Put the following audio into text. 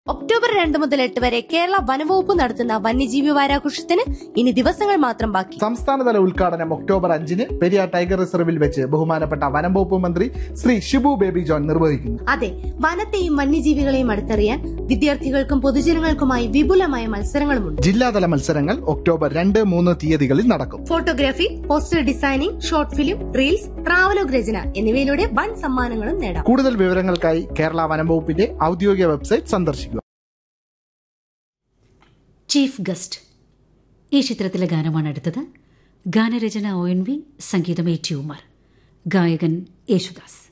October രണ്ട് മുതൽ എട്ട് വരെ കേരള വനവകുപ്പ് നടത്തുന്ന വന്യജീവി വാരാഘോഷത്തിന് ഇനി ദിവസങ്ങൾ മാത്രം ബാക്കി സംസ്ഥാനതല ഉദ്ഘാടനം ഒക്ടോബർ അഞ്ചിന് പെരിയാർ ടൈഗർ റിസർവിൽ വെച്ച് ബഹുമാനപ്പെട്ട വനം വകുപ്പ് മന്ത്രി ശ്രീ ഷിബു ബേബി ജോൺ നിർവഹിക്കുന്നു അതെ വനത്തെയും വന്യജീവികളെയും അടുത്തറിയാൻ വിദ്യാർത്ഥികൾക്കും പൊതുജനങ്ങൾക്കുമായി വിപുലമായ മത്സരങ്ങളുമുണ്ട് ജില്ലാതല മത്സരങ്ങൾ ഒക്ടോബർ രണ്ട് മൂന്ന് തീയതികളിൽ നടക്കും photography poster designing short film reels travelogue രചന എന്നിവയിലൂടെ വൻ സമ്മാനങ്ങളും നേടാം കൂടുതൽ വിവരങ്ങൾക്കായി കേരള വനം വകുപ്പിന്റെ ഔദ്യോഗിക വെബ്സൈറ്റ് സന്ദർശിക്കുക ചീഫ് ഗസ്റ്റ് ഈ ചിത്രത്തിലെ ഗാനമാണ് അടുത്തത് ഗാനരചന ഒ എൻ വി സംഗീതം എ ടി ഉമർ ഗായകൻ യേശുദാസ്